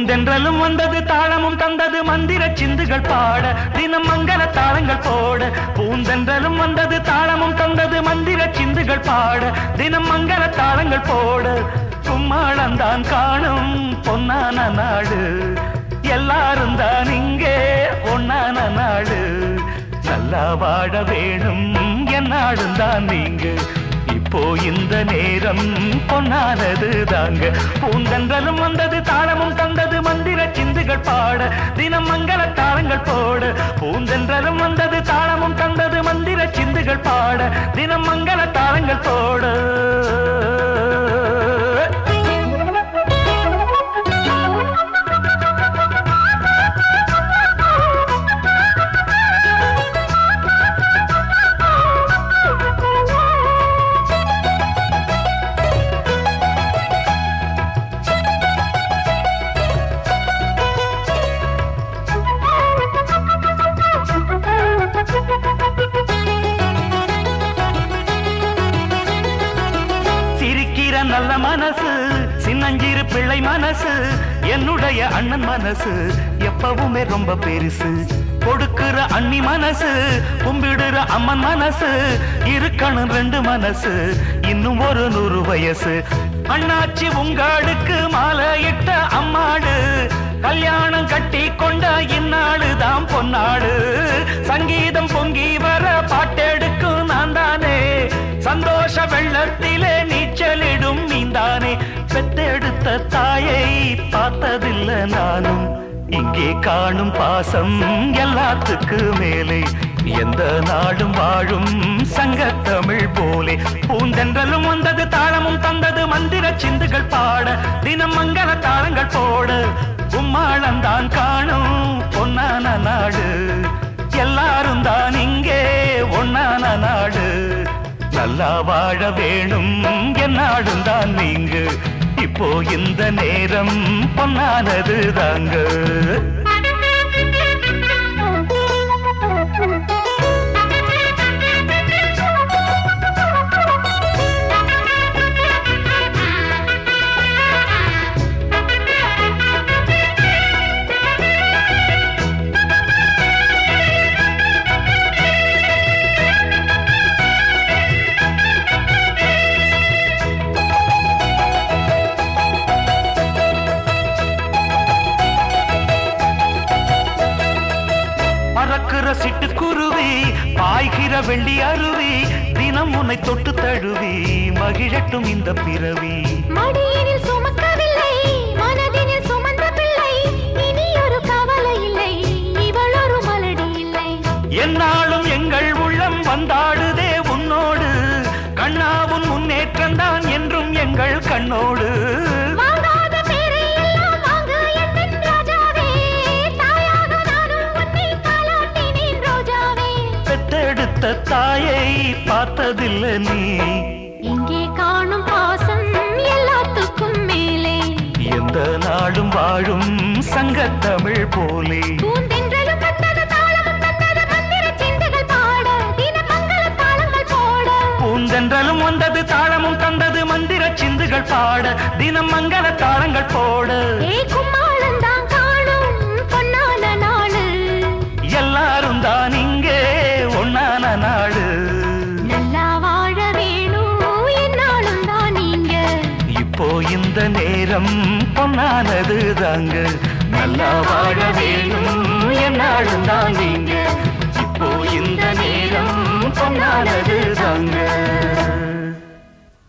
பூந்தென்றலும் வந்தது தாளமும் தந்தது மந்திர சிந்துகள் பாட தினம் மங்கள தாளங்கள் போட பூந்தென்றலும் வந்தது தாளமும் தந்தது மந்திர சிந்துகள் பாட தினம் மங்கள தாளங்கள் போட கும்மாளந்தான் காணும் பொன்னான நாடு எல்லாரும் தான் இங்கே ஒன்னான நாடு நல்லா வாழ வேணும் என்னாடும் தான் நீங்க இப்போ இந்த நேரம் பொன்னானது தாங்க பூந்தன்றலும் வந்தது தாளமும் தந்தது மந்திர சிந்துகள் பாட தினம் மங்கள தாளங்கள் போட பூந்தன்றலும் வந்தது தாளமும் தந்தது மந்திர சிந்துகள் பாட தினம் மங்கள தாளங்கள் போட சிரிக்கிற நல்ல மனசு சின்னஞ்சிறு பிள்ளை மனசு என்னுடைய அண்ணன் மனசு எப்பவுமே ரொம்ப பெருசு கொடுக்கிற அண்ணி மனசு கும்பிடுற அம்மன் மனசு இருக்கணும் ரெண்டு மனசு இன்னும் ஒரு நூறு வயசு அண்ணாச்சி உங்களுக்கு மாலையிட்ட அம்மாடு கல்யாணம் கட்டி கொண்ட இந்நாடு தான் பொன்னாடு சங்கீதம் பொங்கி வர பாட்டெடுக்கும் நான் தானே சந்தோஷ வெள்ளத்திலே நீச்சலிடும் நீந்தானே பெத்தெடுத்த தாயை பார்த்ததில்ல நானும் இங்கே காணும் பாசம் எல்லாத்துக்கு மேலே எந்த நாடும் வாழும் சங்கத்தமிழ் போலே பூந்தென்றலும் வந்தது தாளமும் தந்தது மந்திர சிந்துகள் பாட தினம் மங்கள தாளங்கள் போட உம்மாளந்தான் காணும் பொன்னான நாடு எல்லாரும் தான் இங்கே ஒன்னான நாடு நல்லா வாழ வேணும் என்னாடும் தான் நீங்க இப்போ இந்த நேரம் பொன்னானது தாங்க பறக்கிற சிட்டுக்குருவி பாய்கிற வெள்ளி அருவி தினம் உன்னை தொட்டு தழுவி மகிழட்டும் இந்த பிறவி மடியினில் சுமக்கவில்லை மனதினில் சுமந்த பிள்ளை இனி ஒரு கவலை இல்லை இவள் ஒரு மலடி இல்லை என்னாலும் எங்கள் உள்ளம் வந்தாடுதே உன்னோடு கண்ணாவும் முன்னேற்றம் தான் என்றும் எங்கள் கண்ணோடு வாங்காத பேரை எல்லாம் வாங்கு என் ராஜாவே தாயாக நானும் உன்னை தாலாட்டினேன் ரோஜாவே பெத்தெடுத்த தாயை பார்த்ததில்ல நீ இங்கே காணும் பாசம் எல்லாத்துக்கும் மேலே எந்த நாடும் வாழும் சங்கத்தமிழ் போலே பூந்தென்றலும் வந்தது தாளமும் தந்தது மந்திர சிந்துகள் பாட தின மங்கள தாளங்கள் போட பூந்தென்றலும் வந்தது தாளமும் தந்தது மந்திர சிந்துகள் பாட தினம் மங்கள தாளங்கள் போட ஏ கும்மாளந்தான் காணும் பொன்னான நாளு எல்லாரும் தான் இங்கே ஒன்னான நாடு நல்லா வாழ வேணும் என்னாலும் தான் நீங்க இப்போ இந்த நேரம் பொன்னானது தாங்க நல்லா வாழ வேணும் என்னாலும் தான் நீங்க இப்போ இந்த நேரம் பொன்னானது தாங்க